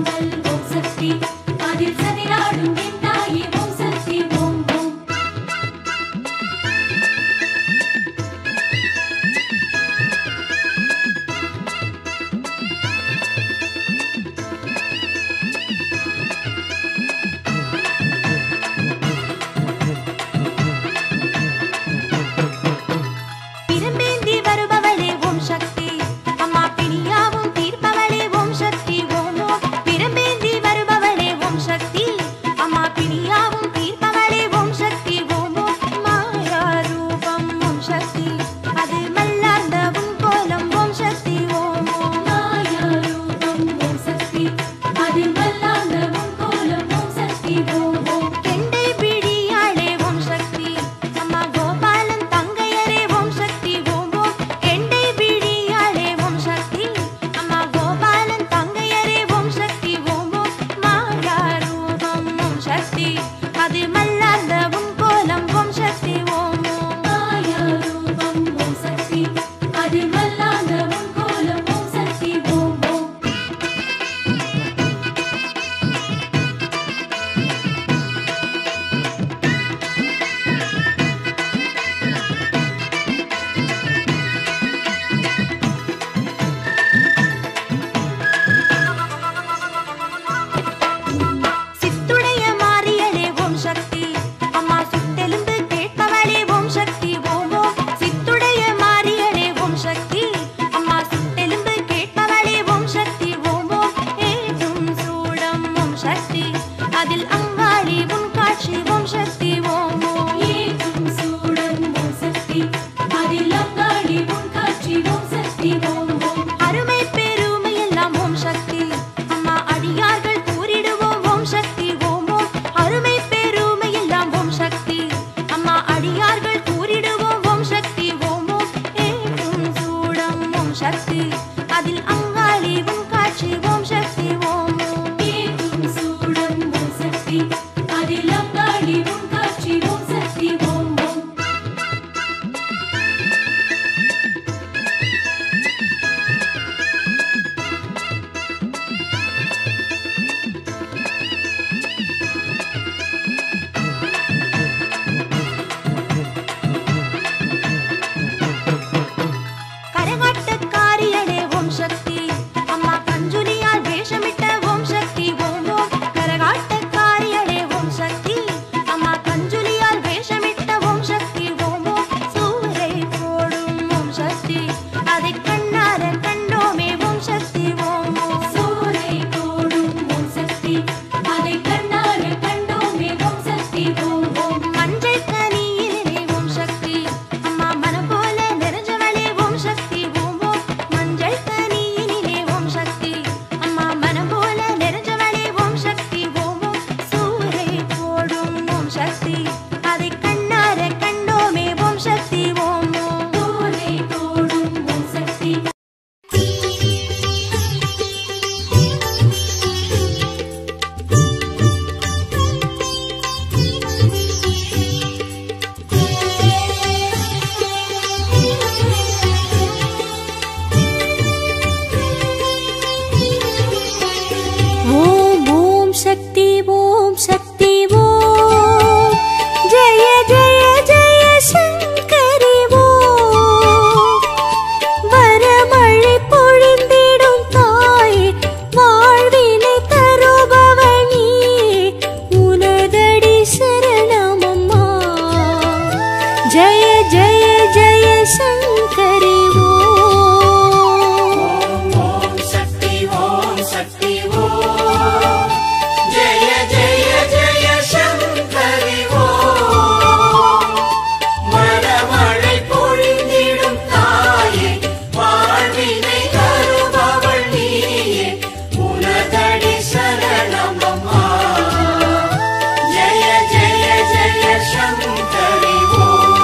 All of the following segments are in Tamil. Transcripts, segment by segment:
இல்லாமல் ஓம் சக்தி அதில் சதிராடும் என் தாயே ஓம் சக்தி ஓம் ஓம் பிரம்பேந்தி வருபவளே ஓம் சக்தி அம்மா பிணியாவும் தீர்ப்பவளே ஓம் சக்தி ஓம் ஓம் பிரம்பேந்தி வருபவளே ஓம் சக்தி அம்மா பிணியாவும் தீர்ப்பவளே ஓம் சக்தி ஓம் ஓம் மாயா ரூபம் ஓம் சக்தி அது மல்லார்ந்த உன் கோலம் ஓம் சக்தி ஓம் ஓம் மாயா ரூபம் ஓம் சக்தி அதில் வல்லாண்ட உன் கோலம் ஓம் சக்தி ஓம் ஓம் கெண்டை பிடியாளே ஓம் சக்தி அம்மா கோபாலன் தங்கையரே ஓம் சக்தி ஓம் ஓம் கெண்டை பிடியாளே ஓம் சக்தி அம்மா கோபாலன் தங்கையரே ஓம் சக்தி ஓம் ஓம் மாயா ரூபம் ஓம் சக்தி அது மல்லார்ந்த உன் கோலம் ஓம் சக்தி ஓம் ஓம் மாயா ரூபம் ஓம் சக்தி அதில் வல்லாண்ட உன் கோலம் ஓம் சக்தி ஓம் ஓம் சித்துடைய மாரியளே ஓம் சக்தி அம்மா சுட்டெலும்பு கேட்பவளே ஓம் சக்தி ஓம் ஓம் சித்துடைய மாரியளே ஓம் சக்தி அம்மா சுட்டெலும்பு கேட்பவளே ஓம் சக்தி ஓம் ஓம் ஏதும் சூடம் ஓம் சக்தி அதில் அங்காளி உன் காட்சி ஓம் சக்தி ஓம் ஓம் ஏகும் சூடம் ஓம் சக்தி அதில் அங்காளி உன் காட்சி ஓம் சக்தி ஓம் ஓம் அருமை பெருமை எல்லாம் ஓம் சக்தி அம்மா அடியார்கள் கூறிடுவோம் ஓம் சக்தி ஓம் ஓம் அருமை பெருமை எல்லாம் ஓம் சக்தி அம்மா அடியார்கள் கூறிடுவோம் ஓம் சக்தி ஓம் ஓம் ஏகும் சூடம் ஓம் சக்தி அதில் அங்காளி உன் காட்சி ஓம் சக்தி ஓம் ஓம் ஏகும் சூடம் ஓம் சக்தி அதில் அங்காளி உன் காட்சி ஓம் சக்தி ஓம் ஓம் கரகாட்டக்காரியளே ஓம் சக்தி அம்மா கஞ்சுலியால் வேஷமிட்ட ஓம் சக்தி ஓம் ஓம் கரகாட்டக்காரியளே ஓம் சக்தி அம்மா கஞ்சுலியால் வேஷமிட்ட ஓம் சக்தி ஓம் ஓம் சூரை போடும் ஓம் சக்தி அதை கண்ணார கண்டோமே ஓம் சக்தி ஓம் ஓம் சூரை போடும் ஓம் சக்தி அதை கண்ணார கண்டோமே ஓம் சக்தி ஓம் ஓம் மஞ்சள் கனியிலே ஓம் சக்தி அம்மா மனம் போல நிறைஞ்சவளே ஓம் சக்தி ஓம் ஓம் மஞ்சள் கனியிலே ஓம் சக்தி அம்மா மனம் போல நிறைஞ்சவளே ஓம் சக்தி ஓம் ஓம் சூரை போடும் ஓம் சக்தி அதை கண்ணார கண்டோமே ஓம் சக்தி ஓம் ஓம் சூரை போடும் ஓம் சக்தி ஓம் ஓம் சக்தி ஓம் சக்தி ஓம் ஜெய ஜெய ஜெய சங்கரி ஓம் வரமழை பொழிந்திடும் தாயே வாழ்வினை தருபவள் நீயே உனதடி சரணமம்மா ஜெய ஜெய ஜெய சங்கரி ஓம் ஓம் சக்தி ஓம் சக்தி ஓம் ஜெய ஜெய ஜெய சங்கரி ஓம் மரமழை பொழிந்திடும் தாயே வாழ்வினை தருபவள் நீயே உனதடி சரணம் அம்மா ஜெய ஜெய ஜெய சங்கரி ஓம்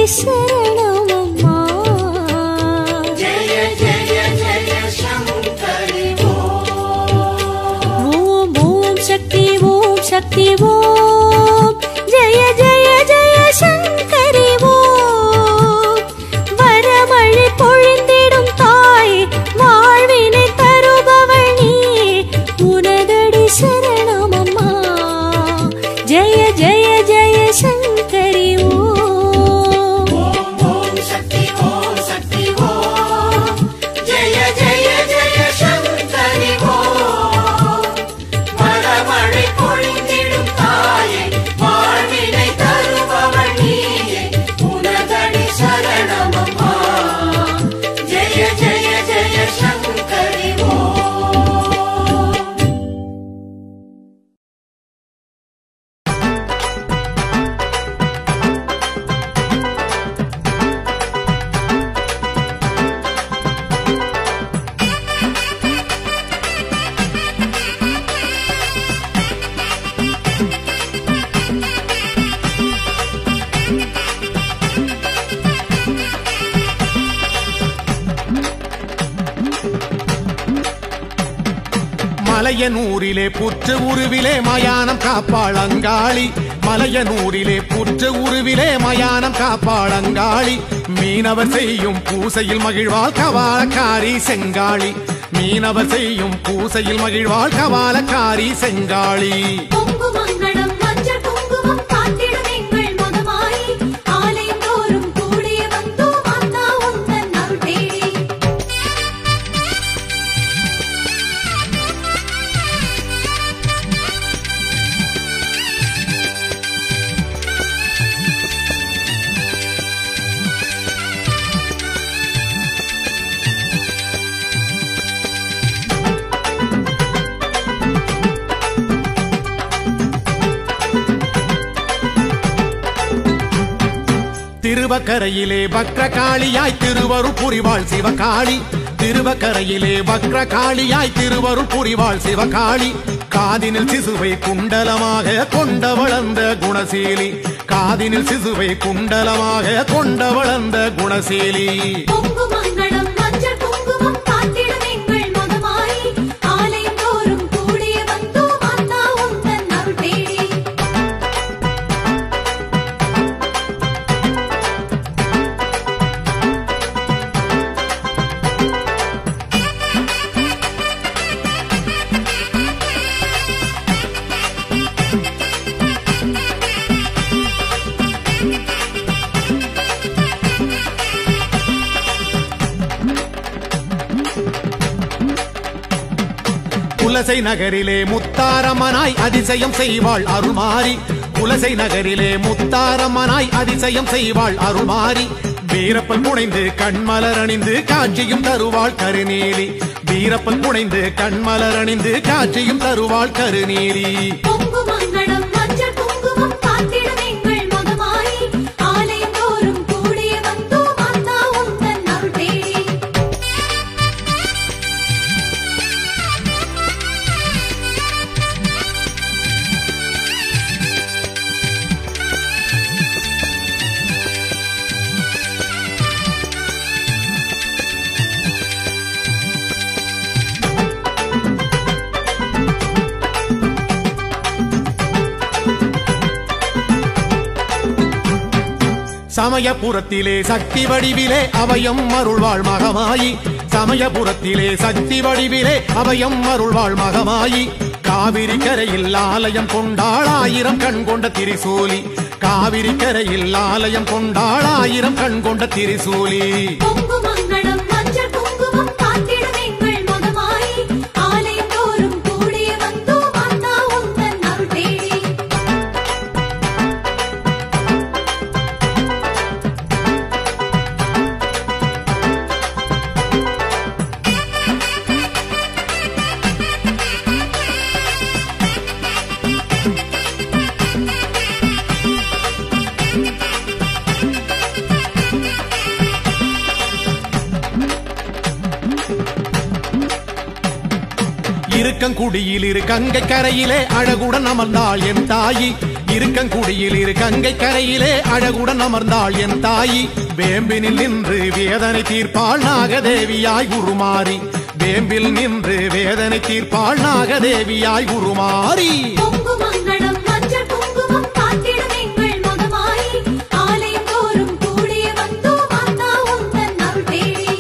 சரணம் அம்மா ஜெய ஜெய ஜெய சங்கரி ஓம் ஓம் ஓம் சக்தி ஓம் சக்தி ஓம் ஜெய ஜெய ஜெய சங்கரி ஓம் வரமழை பொழிந்திடும் தாய் வாழ்வினை தருபவள் நீ உனதடி சரணம் அம்மா ஜெய ஜெய ஜெய சங்கரி ஓம் ஓம் ஓம் சக்தி ஓம் சக்தி ஓம் ஜெய ஜெய ஜெய சங்கரி ஓம் மரமழை பொழிந்திடும் தாயே வாழ்வினை தருபவள் நீயே உனதடி சரணமம்மா ஜெய ஜெய ஜெய சங்கரி ஓம் மலையனூரிலே புற்று உருவிலே மயானம் காப்பாள் அங்காளி மலையனூரிலே புற்று உருவிலே மயானம் காப்பாள் அங்காளி மீனவர் செய்யும் பூசையில் மகிழ்வாள் கவாலக்காரி செங்காளி மீனவர் செய்யும் பூசையில் மகிழ்வாள் கவாலக்காரி செங்காளி பொங்கு மங்களம் மஞ்சள் குங்குமம் காத்திடும் எங்கள் மகமாயி ஆலயம் தோறும் கூடிய வந்தோம் அத்தா உந்தன் அருள் தேடி திருவக்கரையிலே வக்ரகாளியாய் திருவருள் புரிவாள் சிவகாளி திருவக்கரையிலே வக்ரகாளியாய் திருவருள் புரிவாள் சிவகாளி காதினில் சிசுவை குண்டலமாக கொண்ட வளர்ந்த குணசீலி காதினில் சிசுவை குண்டலமாக கொண்ட வளர்ந்த குணசீலி பொங்கு மங்களம் மஞ்சள் குங்குமம் காத்திடும் எங்கள் மகமாயி ஆலயம் தோறும் கூடிய வந்தோம் அத்தா உந்தன் அருள் தேடி குலசை நகரிலே முத்தாரம்மனாய் அதிசயம் செய்வாள் அருள்மாரி குலசை நகரிலே முத்தாரம்மனாய் அதிசயம் செய்வாள் அருள்மாரி வீரப்பன் புனைந்து கண்மலர் அணிந்து காட்சியும் தருவாள் கருநீலி வீரப்பன் புனைந்து கண்மலர் அணிந்து காட்சியும் தருவாள் கருநீலி பொங்கு மங்களம் மஞ்சள் குங்குமம் காத்திடும் எங்கள் மகமாயி ஆலயம் தோறும் கூடிய வந்தோம் அத்தா உந்தன் அருள் தேடி சமயபுரத்திலே சக்தி வடிவிலே அபயம் அருள்வாள் மகமாயி சமயபுரத்திலே சக்தி வடிவிலே அபயம் அருள்வாள் மகமாயி காவிரி கரையில் ஆலயம் கொண்டாள் ஆயிரம் கண் கொண்ட திரிசூலி காவிரி கரையில் ஆலயம் கொண்டாள் ஆயிரம் கண் கொண்ட திரிசூலி பொங்கு மங்களம் மஞ்சள் குங்குமம் காத்திடும் எங்கள் மகமாயி ஆலயம் தோறும் கூடிய வந்தோம் அத்தா உந்தன் அருள் தேடி இருக்கங்குடியில் இரு கங்கை கரையிலே அழகுடன் அமர்ந்தாள் என் தாயி இருக்கங்குடியில் இரு கங்கை கரையிலே அழகுடன் அமர்ந்தாள் என் தாயி வேம்பினில் நின்று வேதனை தீர்ப்பாள் நாகதேவியாய் உருமாறி வேம்பில் நின்று வேதனை தீர்ப்பாள் நாகதேவியாய் உருமாறி பொங்கு மங்களம் மஞ்சள் குங்குமம் காத்திடும் எங்கள் மகமாயி ஆலயம் தோறும் கூடிய வந்தோம் மாதா உந்தன் அருள் தேடி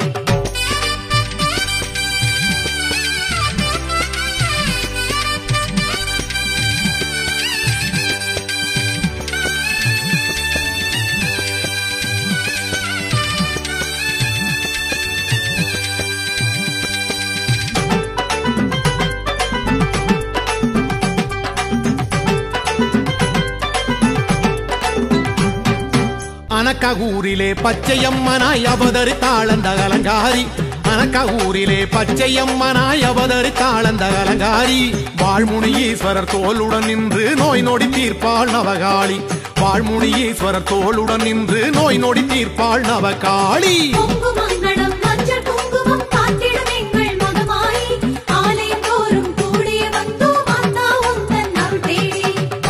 அனக்ககூரிலே பச்சையம்மனாய் அவதரித்தாள் அந்த அலங்காரி அனக்ககூரிலே பச்சையம்மனாய் அவதரித்தாள் அந்த அலங்காரி வாழ்முனி ஈஸ்வரர் தோளுடன் நின்று நோய் நொடி தீர்ப்பாள் நவகாளி வாழ்முனி ஈஸ்வரர் தோளுடன் நின்று நோய் நொடி தீர்ப்பாள் நவகாளி பொங்கு மங்களம் மஞ்சள் குங்குமம் காத்திடும் எங்கள் மகமாயி ஆலயம் தோறும் கூடிய வந்தோம் மாதா உந்தன் அருள் தேடி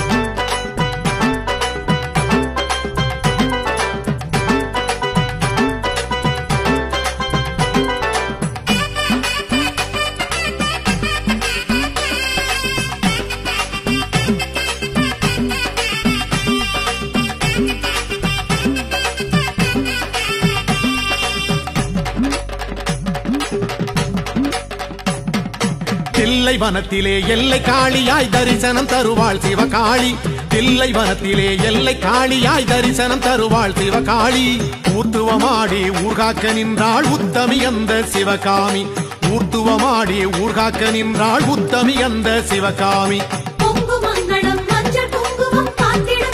தில்லை வனத்திலே எல்லை காளியாய் தரிசனம் தருவாள் சிவகாளி தில்லை வனத்திலே எல்லை காளியாய் தரிசனம் தருவாள் சிவகாளி ஊர்த்துவமாடி ஊர்காக்க நின்றாள் உத்தமி அந்த சிவகாமி ஊர்த்துவமாடி ஊர்காக்க நின்றாள் உத்தமி அந்த சிவகாமி பொங்கு மங்களம் மஞ்சள் குங்குமம் காத்திடும்